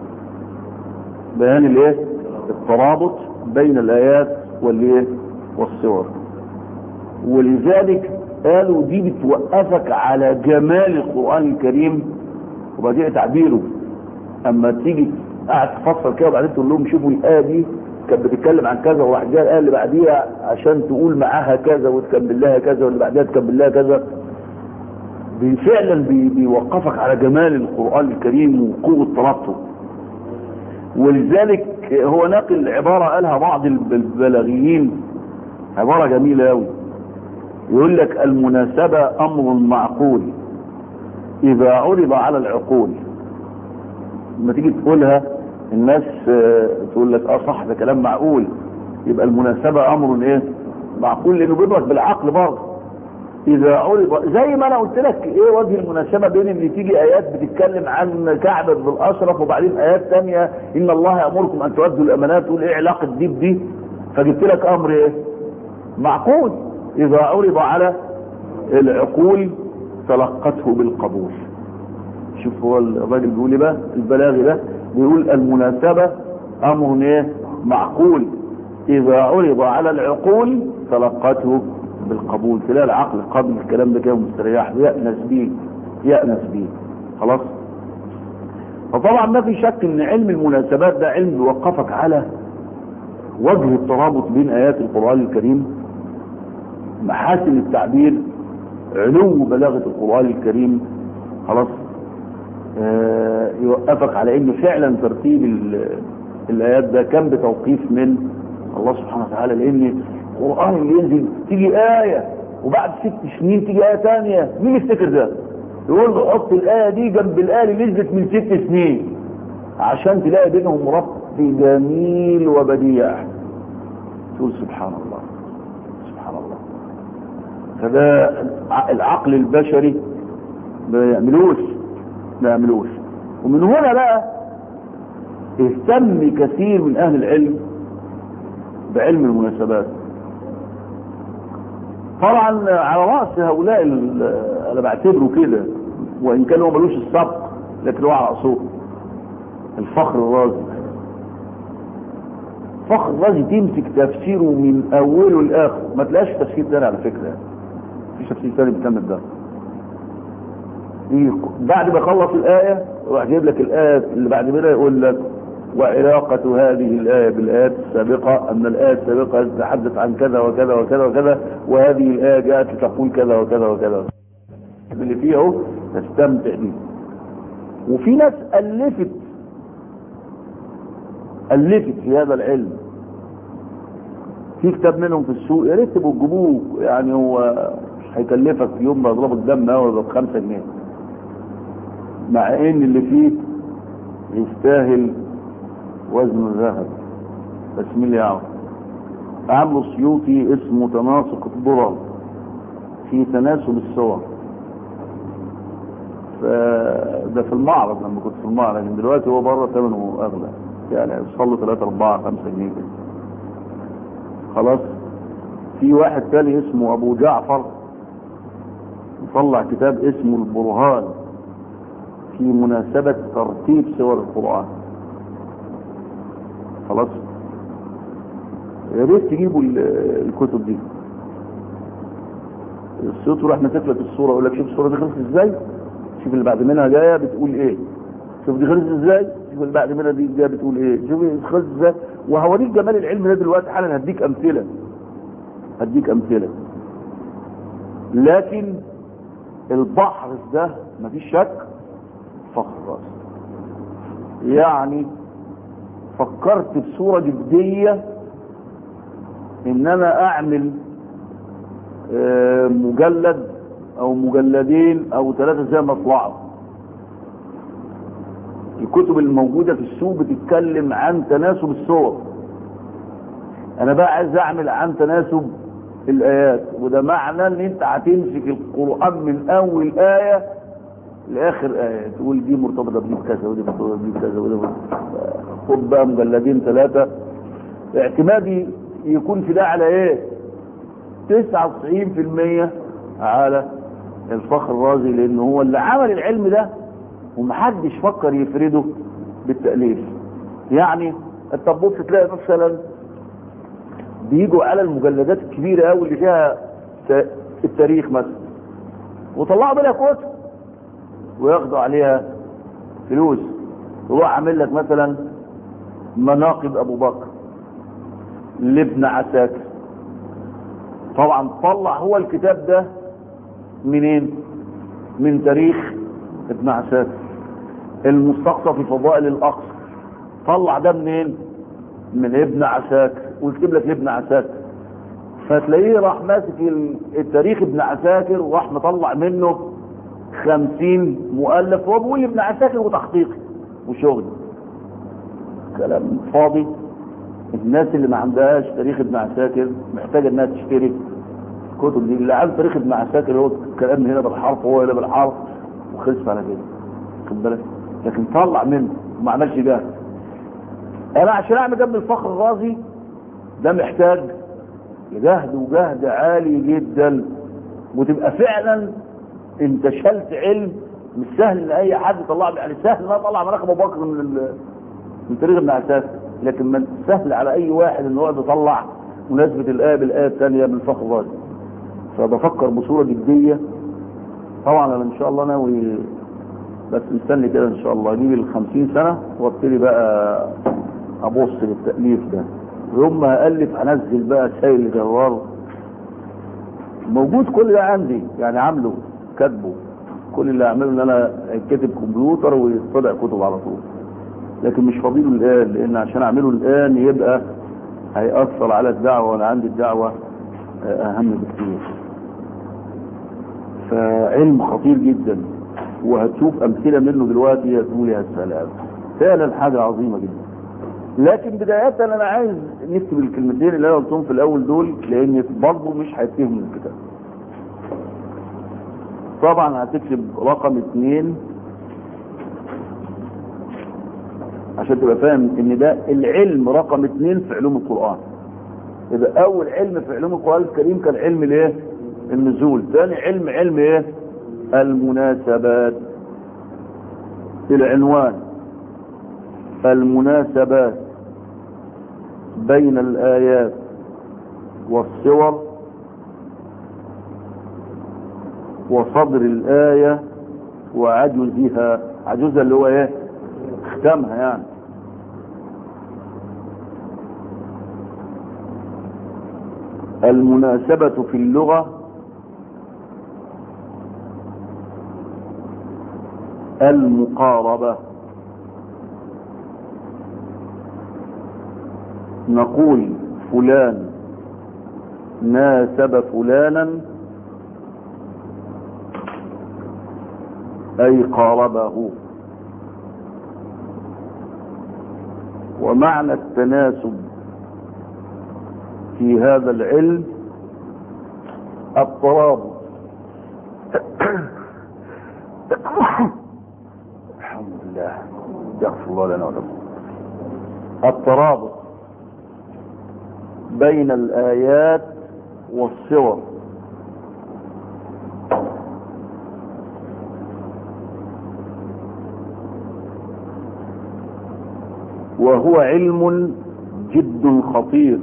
بيان الايه الترابط بين الآيات والايه والصور ولذلك قالوا دي بتوقفك على جمال القرآن الكريم وبديع تعبيره اما تيجي قاعد تفسر كده وبعدين تقول لهم شوفوا الايه دي كانت بتتكلم عن كذا وراح جاء الايه اللي بعديها عشان تقول معاها كذا وتكمل لها كذا واللي بعدها تكمل لها كذا بي- فعلا بي- بيوقفك على جمال القران الكريم وقوه ترابطه ولذلك هو ناقل عباره قالها بعض الب- البلاغيين عباره جميله قوي يقول لك المناسبه امر معقول اذا عرض على العقول لما تيجي تقولها الناس آه، تقول لك اه صح ده كلام معقول يبقى المناسبة امر ايه معقول لانه بيدرك بالعقل برضه اذا عرض زي ما انا قلت لك ايه وجه المناسبة بين ان تيجي ايات بتتكلم عن كعب بن الاشرف وبعدين ايات تانية ان الله يامركم ان تؤدوا الامانات تقول ايه علاقة دي بدي فجبت لك امر ايه معقول اذا عرض على العقول تلقته بالقبول شوف هو الراجل بيقول ايه بقى البلاغي ده بيقول المناسبة امر ايه معقول اذا عرض على العقول تلقته بالقبول تلاقي العقل قبل الكلام ده كده مستريح يأنس بيه يأنس بيه خلاص فطبعا ما في شك ان علم المناسبات ده علم بيوقفك على وجه الترابط بين ايات القرآن الكريم محاسن التعبير علو بلاغة القرآن الكريم خلاص آه، يوقفك على ان فعلا ترتيب ال- الايات ده كان بتوقيف من الله سبحانه وتعالى لان القران اللي ينزل تيجي ايه وبعد ست سنين تيجي ايه ثانيه مين يفتكر ده؟ يقول له حط الايه دي جنب الايه اللي نزلت من ست سنين عشان تلاقي بينهم ربط جميل وبديع تقول سبحان الله سبحان الله فده العقل البشري ما يعملوش ما يعملوش ومن هنا بقى اهتم كثير من اهل العلم بعلم المناسبات طبعا على راس هؤلاء ال- انا بعتبره كده وان كان هو ملوش السبق لكن هو على راسه الفخر الرازي فخر الرازي تمسك تفسيره من اوله لاخره ما تلاقيش تفسير تاني على فكره مفيش تفسير تاني بيكمل ده يجي بعد ما يخلص الآية يروح جايب لك الآية اللي بعد كده يقول لك وعلاقة هذه الآية بالآيات السابقة أن الآية السابقة تتحدث عن كذا وكذا وكذا وكذا وهذه الآية جاءت لتقول كذا وكذا وكذا اللي فيه اهو تستمتع بيه وفي ناس ألفت ألفت في هذا العلم في كتاب منهم في السوق يا ريت تبقوا تجيبوه يعني هو مش هيكلفك في يوم ما يضربوا الدم هو بخمسة جنيه مع ان اللي فيه يستاهل وزن الذهب بس مين اللي يعرف عامله السيوطي اسمه تناسق الضرر في تناسب الصور فده في المعرض لما كنت في المعرض لكن دلوقتي هو بره ثمنه اغلى يعني يوصل له 3 4 5 جنيه كده خلاص في واحد تاني اسمه ابو جعفر مطلع كتاب اسمه البرهان في مناسبة ترتيب سور القرآن خلاص يا ريت تجيبوا ال- الكتب دي الصوت راح ماسك لك الصورة يقول لك شوف الصورة دي خلصت ازاي شوف اللي بعد منها جاية بتقول ايه شوف دي خلصت ازاي شوف اللي بعد منها دي جاية بتقول ايه شوف دي خلصت ازاي وهوريك جمال العلم ده دلوقتي حالا هديك امثلة هديك امثلة لكن البحر ده مفيش شك فخر راس يعني فكرت بصورة جدية ان انا اعمل آه، مجلد او مجلدين او ثلاثة زي ما طلعوا الكتب الموجودة في السوق بتتكلم عن تناسب الصور انا بقى عايز اعمل عن تناسب الايات وده معنى ان انت هتمسك القرآن من اول آية لاخر آية تقول دي مرتبطة بدي بكذا ودي مرتبطة بدي بكذا ودي مرتبطة- خد بقى مجلدين ثلاثة اعتمادي يكون في ده على ايه 99% على الفخر الرازي لان هو اللي عمل العلم ده ومحدش فكر يفرده بالتأليف يعني انت تبص تلاقي مثلا بيجوا على المجلدات الكبيرة قوي اللي فيها ت- التاريخ مثلا وطلعوا منها كتب وياخدوا عليها فلوس يروح عامل لك مثلا مناقب ابو بكر لابن عساكر طبعا طلع هو الكتاب ده منين من تاريخ ابن عساكر المستقصى في فضائل الاقصى طلع ده منين من ابن عساكر ويكتب لك لابن عساكر فتلاقيه راح ماسك التاريخ ابن عساكر وراح مطلع منه خمسين مؤلف وهو بيقول ابن عساكر وتحقيقي وشغل كلام فاضي الناس اللي ما عندهاش تاريخ ابن عساكر محتاجه انها تشتري الكتب دي اللي عايز تاريخ ابن عساكر هو الكلام هنا بالحرف وهو هنا بالحرف وخلص على كده خد بالك لكن طلع منه وما عملش ده انا عشان اعمل جنب الفخر الرازي ده محتاج لجهد وجهد عالي جدا وتبقى فعلا انت شلت علم مش سهل ان اي حد يطلع يعني سهل ان اطلع مناخ ابو بكر من ال... من تاريخ ابن عساكر لكن من سهل على اي واحد انه يقعد يطلع مناسبة الآية بالآية الثانية من الفخر الرازي فبفكر بصورة جدية طبعا انا ان شاء الله ناوي بس مستني كده ان شاء الله اجيب ال 50 سنة وابتدي بقى ابص للتأليف ده يوم ما هألف هنزل بقى سائل الجوار موجود كل ده عندي يعني عامله كاتبه كل اللي اعمله ان انا كاتب كمبيوتر ويطلع كتب على طول لكن مش فاضيله الان لان عشان اعمله الان يبقى هيأثر على الدعوة وانا عندي الدعوة اهم بكتير فعلم خطير جدا وهتشوف امثلة منه دلوقتي هتقول يا سلام فعلا حاجة عظيمة جدا لكن بداية انا عايز نكتب الكلمتين اللي انا قلتهم في الاول دول لان برضه مش هيتفهم من الكتاب طبعا هتكتب رقم اثنين عشان تبقى فاهم ان ده العلم رقم اثنين في علوم القرآن يبقى اول علم في علوم القرآن الكريم كان علم الايه النزول ثاني علم علم ايه المناسبات العنوان المناسبات بين الآيات والصور وصدر الآية وعجزها عجزها اللي هو ايه ختامها يعني المناسبة في اللغة المقاربة نقول فلان ناسب فلانا أي قاربه ومعنى التناسب في هذا العلم الترابط الحمد لله يغفر الله لنا ولكم الترابط بين الآيات والصور وهو علم جد خطير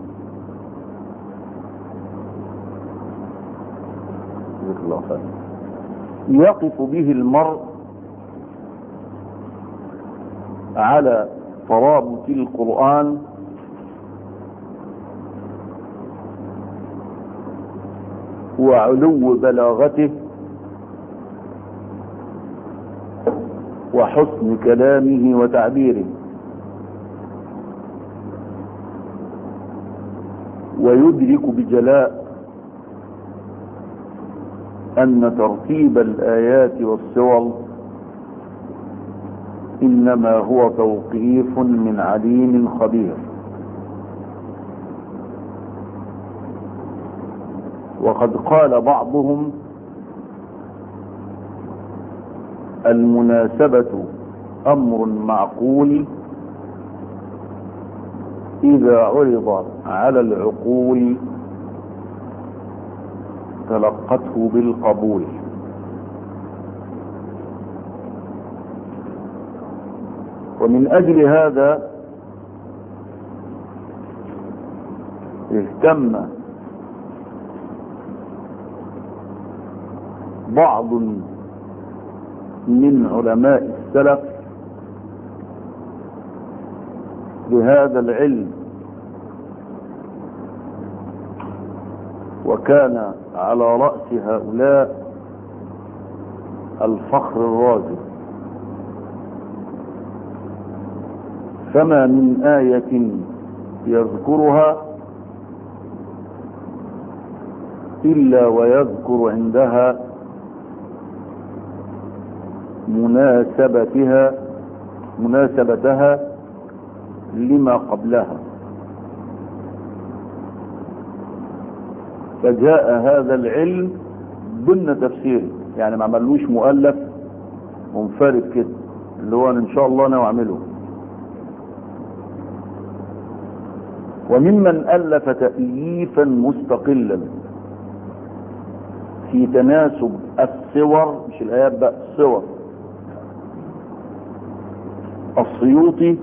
الله خير يقف به المرء على ترابط القرآن وعلو بلاغته وحسن كلامه وتعبيره ويدرك بجلاء أن ترتيب الآيات والسور إنما هو توقيف من عليم خبير وقد قال بعضهم المناسبة أمر معقول إذا عرض على العقول تلقته بالقبول ومن أجل هذا اهتم بعض من علماء السلف بهذا العلم وكان على رأس هؤلاء الفخر الرازي فما من آية يذكرها إلا ويذكر عندها مناسبتها مناسبتها لما قبلها فجاء هذا العلم ضمن تفسيره يعني ما عملوش مؤلف منفرد كده اللي هو ان شاء الله انا اعمله وممن الف تاليفا مستقلا في تناسب الصور مش الايات بقى الصور السيوطي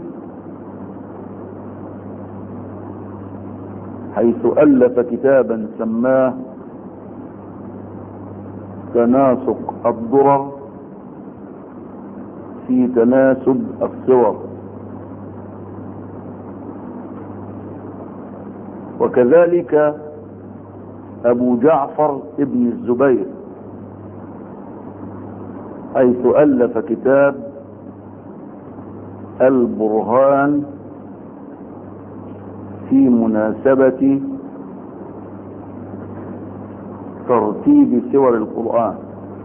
حيث ألف كتابا سماه تناسق الضرر في تناسب الصور وكذلك أبو جعفر ابن الزبير حيث ألف كتاب البرهان في مناسبة ترتيب سور القرآن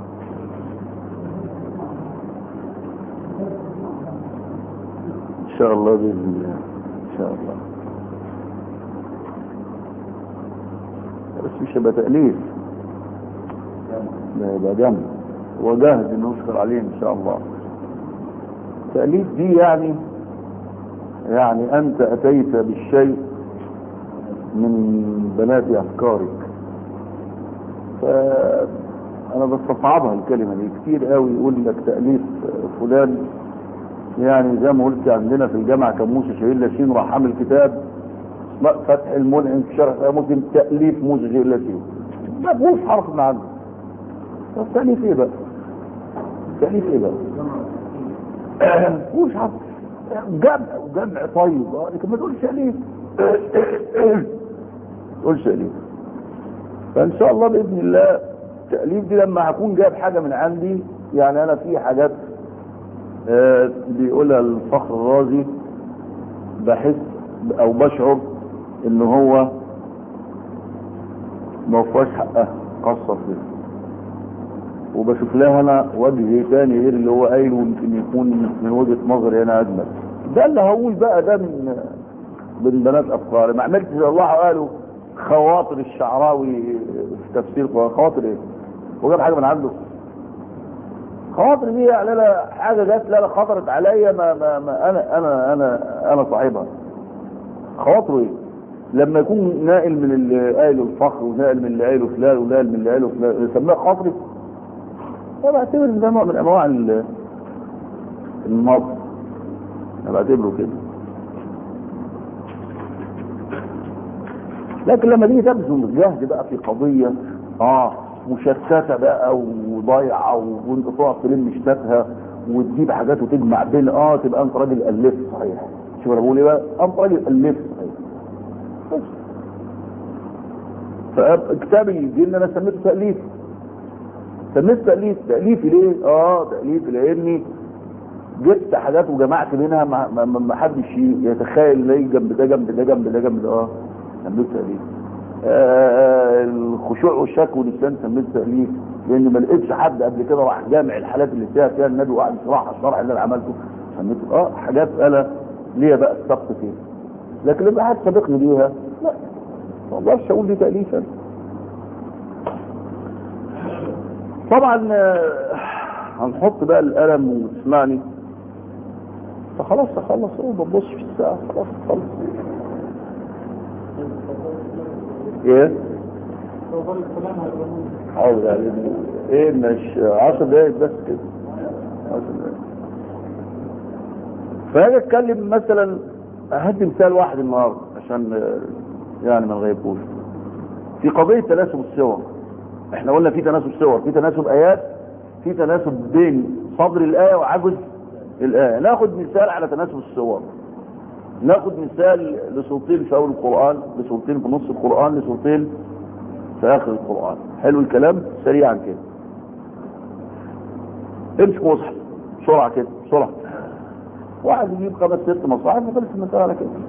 إن شاء الله بإذن الله إن شاء الله بس مش هيبقى تأليف ده يبقى جنب وجهد انه يشكر عليه ان شاء الله تأليف دي يعني يعني انت اتيت بالشيء من بنات افكارك فانا بستصعبها الكلمة دي كتير قوي يقول لك تأليف فلان يعني زي ما قلت عندنا في الجامعة كان موسى شهير لاشين راح عامل كتاب فتح المنعم في شرح مسلم تأليف موسى شهير لاشين ما فيهوش حرف من عنده طب تأليف ايه بقى؟ تأليف ايه بقى؟ مش حرف جمع جمع طيب لكن ما تقولش تأليف تقولش تأليف فإن شاء الله بإذن الله التأليف دي لما هكون جايب حاجة من عندي يعني أنا في حاجات آه بيقولها الفخر الرازي بحس أو بشعر إن هو ما وفاش حقها قصر فيه وبشوف لها انا وجه تاني غير اللي هو قايله يمكن يكون من وجهه نظري انا اجمل ده اللي هقول بقى ده من من بنات افكاري ما عملتش زي الله قالوا خواطر الشعراوي في تفسير القران خواطر ايه؟ هو جاب حاجه من عنده خواطر دي يعني لا حاجه جت لا لا خطرت عليا ما, ما, ما انا انا انا انا صاحبها خواطره ايه؟ لما يكون نائل من اللي قايله الفخر ونائل من اللي قايله فلان ونائل من اللي قايله فلان يسميها خاطري انا بعتبر ان ده نوع من انواع النص انا بعتبره كده لكن لما تيجي تبذل الجهد بقى في قضية اه مشتتة بقى وضايعة وانت تقعد تلم شتاتها وتجيب حاجات وتجمع بين اه تبقى انت راجل الفت صحيح شوف انا بقول ايه بقى انت راجل الفت صحيح بس فكتاب الجن انا سميته تأليف سميت تأليف تأليفي ليه اه تأليفي لاني جبت حاجات وجمعت بينها ما, ما, ما حدش يتخيل ليه جنب ده جنب ده جنب ده جنب ده اه سميت تأليف آه الخشوع والشك والنسيان سميت تأليف لان ما لقيتش حد قبل كده راح جامع الحالات اللي فيها فيها النبي وقعد يشرحها الشرح اللي انا عملته سميته اه حاجات انا ليا بقى السبق فيها لكن لما حد سابقني بيها لا ما اقدرش اقول دي تأليفا طبعا هنحط بقى القلم وتسمعني فخلاص اخلص اهو ببص في الساعة خلاص خلص ايه حاضر يعني ايه مش عشر دقايق بس كده عشر دقايق فهاجي اتكلم مثلا هدي مثال واحد النهارده عشان يعني ما نغيبوش في قضية تناسب الصور احنا قلنا في تناسب صور في تناسب ايات في تناسب بين صدر الايه وعجز الايه ناخد مثال على تناسب الصور ناخد مثال لسورتين في اول القرآن لسورتين في نص القرآن لسورتين في اخر القرآن حلو الكلام سريعا كده امسك مصحف بسرعة كده بسرعة واحد يجيب خمس ست مصاحف وخلص المسألة على كده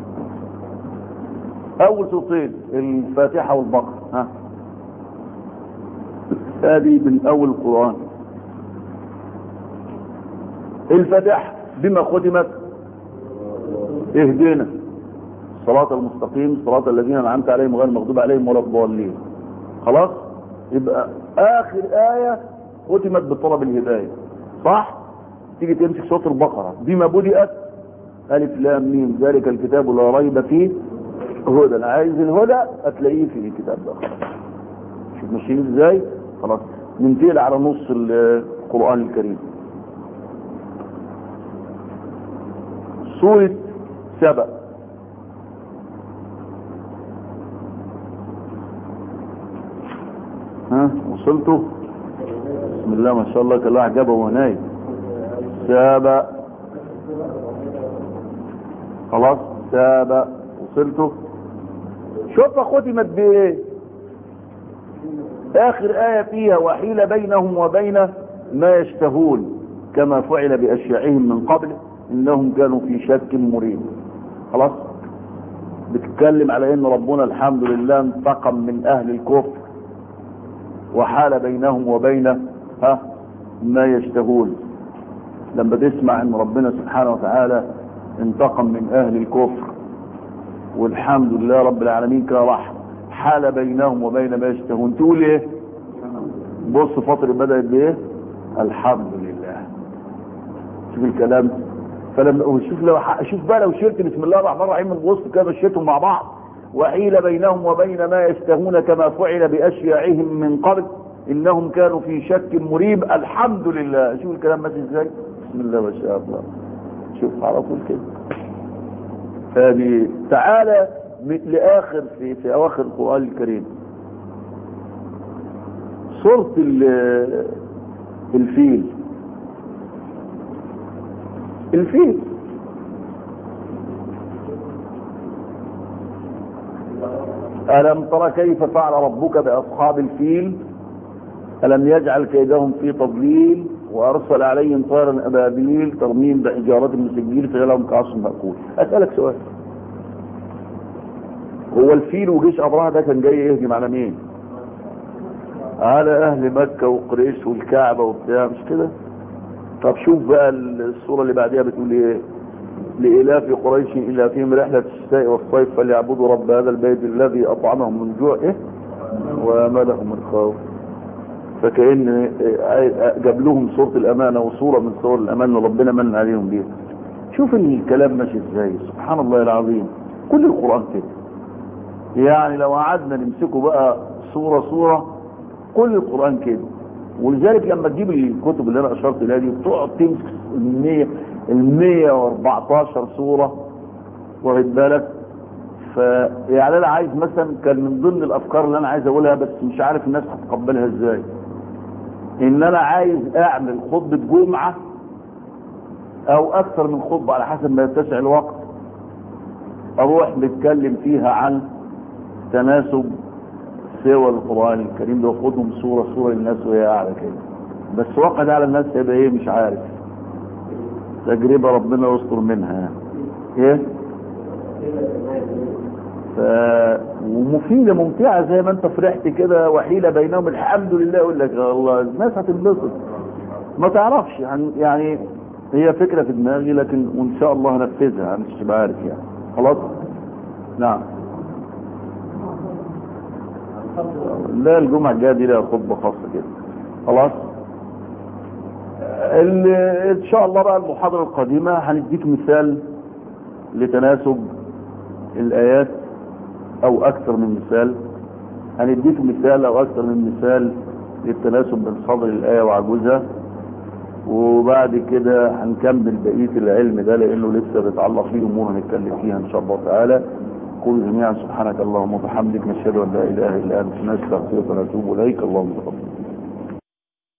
اول سورتين الفاتحة والبقرة ها هذه من اول القرآن الفاتحة بما ختمت اهدنا الصراط المستقيم صراط الذين انعمت عليهم غير المغضوب عليهم ولا الضالين خلاص يبقى اخر آية ختمت بطلب الهداية صح تيجي تمسك سورة البقرة بما بدأت ألف لام ميم ذلك الكتاب لا ريب فيه هدى انا عايز الهدى هتلاقيه في الكتاب ده شوف ماشيين ازاي خلاص ننتقل على نص القرآن الكريم سورة سبأ ها وصلتوا بسم الله ما شاء الله كان له عجبه وهو نايم سبأ خلاص سبأ وصلتوا شوف ختمت بايه اخر آية فيها وحيل بينهم وبين ما يشتهون كما فعل بأشياعهم من قبل انهم كانوا في شك مريب خلاص بتتكلم على ان ربنا الحمد لله انتقم من اهل الكفر وحال بينهم وبين ها ما يشتهون لما تسمع ان ربنا سبحانه وتعالى انتقم من اهل الكفر والحمد لله رب العالمين كده راح حال بينهم وبين ما يشتهون تقول ايه بص فترة بدأت بايه الحمد لله شوف الكلام فلما شوف لو شوف بقى لو شلت بسم الله الرحمن الرحيم من وسط كده مشيتهم مع بعض وحيل بينهم وبين ما يشتهون كما فعل باشياعهم من قبل انهم كانوا في شك مريب الحمد لله شوف الكلام ماشي ازاي بسم الله ما شاء الله شوف على طول كده هذه تعالى لاخر في في اواخر القران الكريم سوره الفيل الفيل ألم تر كيف فعل ربك بأصحاب الفيل ألم يجعل كيدهم في تضليل وأرسل عليهم طيرا أبابيل ترميم بحجارة من سجيل فجعلهم كعصف مأكول أسألك سؤال هو الفيل وجيش أبرهة ده كان جاي يهجم على مين؟ على أهل مكة وقريش والكعبة وبتاع مش كده؟ طب شوف بقى الصورة اللي بعدها بتقول ايه لإلاف قريش إلى فيهم رحلة الشتاء والصيف فليعبدوا رب هذا البيت الذي أطعمهم من جوع إيه وملهم من خوف فكأن جاب لهم صورة الأمانة وصورة من صور الأمانة ربنا من عليهم بيها شوف الكلام ماشي ازاي سبحان الله العظيم كل القرآن كده يعني لو قعدنا نمسكه بقى صورة صورة كل القرآن كده ولذلك لما تجيب الكتب اللي انا اشرت اليها دي وتقعد تمسك ال 100 ال 114 صوره واخد بالك فيعني انا عايز مثلا كان من ضمن الافكار اللي انا عايز اقولها بس مش عارف الناس هتقبلها ازاي ان انا عايز اعمل خطبه جمعه او اكثر من خطبه على حسب ما يتسع الوقت اروح نتكلم فيها عن تناسب سوى القرآن الكريم ده خدهم صورة صورة للناس وهي قاعدة كده بس وقد على الناس هيبقى ايه مش عارف تجربة ربنا يستر منها ايه ف... ومفيدة ممتعة زي ما انت فرحت كده وحيلة بينهم الحمد لله يقول لك الله الناس هتنبسط ما تعرفش يعني, يعني هي فكرة في دماغي لكن وان شاء الله هنفذها مش عارف يعني خلاص نعم لا الجمعة الجاية دي لها خطبة خاصة كده خلاص ان شاء الله بقى المحاضرة القادمة هنديك مثال لتناسب الايات او اكثر من مثال هنديك مثال او اكثر من مثال للتناسب بين صدر الاية وعجوزها وبعد كده هنكمل بقية العلم ده لانه لسه بيتعلق فيه امور هنتكلم فيها ان شاء الله تعالى قل جميعا سبحانك اللهم وبحمدك نشهد ان لا اله الا انت نستغفرك ونتوب اليك اللهم تقبل